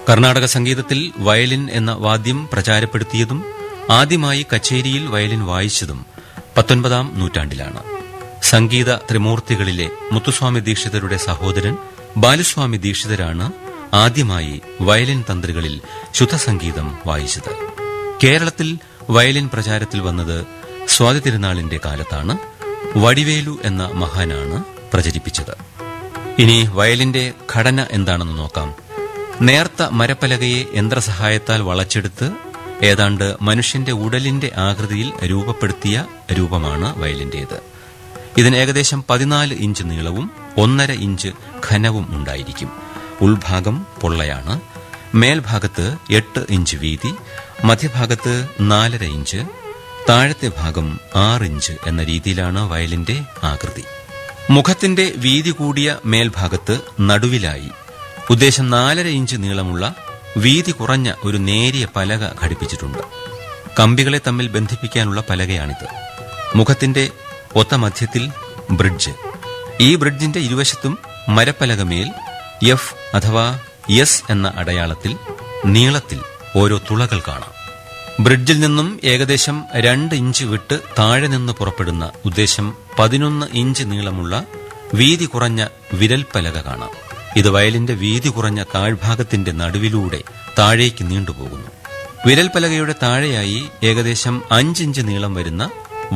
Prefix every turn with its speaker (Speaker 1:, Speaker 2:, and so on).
Speaker 1: കർണാടക സംഗീതത്തിൽ വയലിൻ എന്ന വാദ്യം പ്രചാരപ്പെടുത്തിയതും ആദ്യമായി കച്ചേരിയിൽ വയലിൻ വായിച്ചതും പത്തൊൻപതാം നൂറ്റാണ്ടിലാണ് സംഗീത ത്രിമൂർത്തികളിലെ മുത്തുസ്വാമി ദീക്ഷിതരുടെ സഹോദരൻ ബാലുസ്വാമി ദീക്ഷിതരാണ് ആദ്യമായി വയലിൻ തന്ത്രികളിൽ ശുദ്ധസംഗീതം വായിച്ചത് കേരളത്തിൽ വയലിൻ പ്രചാരത്തിൽ വന്നത് സ്വാതി തിരുനാളിന്റെ കാലത്താണ് വടിവേലു എന്ന മഹാനാണ് പ്രചരിപ്പിച്ചത് ഇനി വയലിന്റെ ഘടന എന്താണെന്ന് നോക്കാം നേർത്ത മരപ്പലകയെ യന്ത്രസഹായത്താൽ വളച്ചെടുത്ത് ഏതാണ്ട് മനുഷ്യന്റെ ഉടലിന്റെ ആകൃതിയിൽ രൂപപ്പെടുത്തിയ രൂപമാണ് വയലിന്റേത് ഇതിന് ഏകദേശം പതിനാല് ഇഞ്ച് നീളവും ഒന്നര ഇഞ്ച് ഘനവും ഉണ്ടായിരിക്കും ഉൾഭാഗം പൊള്ളയാണ് മേൽഭാഗത്ത് എട്ട് ഇഞ്ച് വീതി മധ്യഭാഗത്ത് നാലര ഇഞ്ച് താഴത്തെ ഭാഗം ആറ് ഇഞ്ച് എന്ന രീതിയിലാണ് വയലിന്റെ ആകൃതി മുഖത്തിന്റെ വീതി കൂടിയ മേൽഭാഗത്ത് നടുവിലായി ഉദ്ദേശം നാലര ഇഞ്ച് നീളമുള്ള വീതി കുറഞ്ഞ ഒരു നേരിയ പലക ഘടിപ്പിച്ചിട്ടുണ്ട് കമ്പികളെ തമ്മിൽ ബന്ധിപ്പിക്കാനുള്ള പലകയാണിത് മുഖത്തിന്റെ ഒത്ത മധ്യത്തിൽ ബ്രിഡ്ജ് ഈ ബ്രിഡ്ജിന്റെ ഇരുവശത്തും മരപ്പലകമേൽ എഫ് അഥവാ എസ് എന്ന അടയാളത്തിൽ നീളത്തിൽ ഓരോ തുളകൾ കാണാം ബ്രിഡ്ജിൽ നിന്നും ഏകദേശം രണ്ട് ഇഞ്ച് വിട്ട് താഴെ നിന്ന് പുറപ്പെടുന്ന ഉദ്ദേശം പതിനൊന്ന് ഇഞ്ച് നീളമുള്ള വീതി കുറഞ്ഞ വിരൽപ്പലക കാണാം ഇത് വയലിന്റെ വീതി കുറഞ്ഞ താഴ്ഭാഗത്തിന്റെ നടുവിലൂടെ താഴേക്ക് നീണ്ടുപോകുന്നു വിരൽപ്പലകയുടെ താഴെയായി ഏകദേശം അഞ്ചിഞ്ച് നീളം വരുന്ന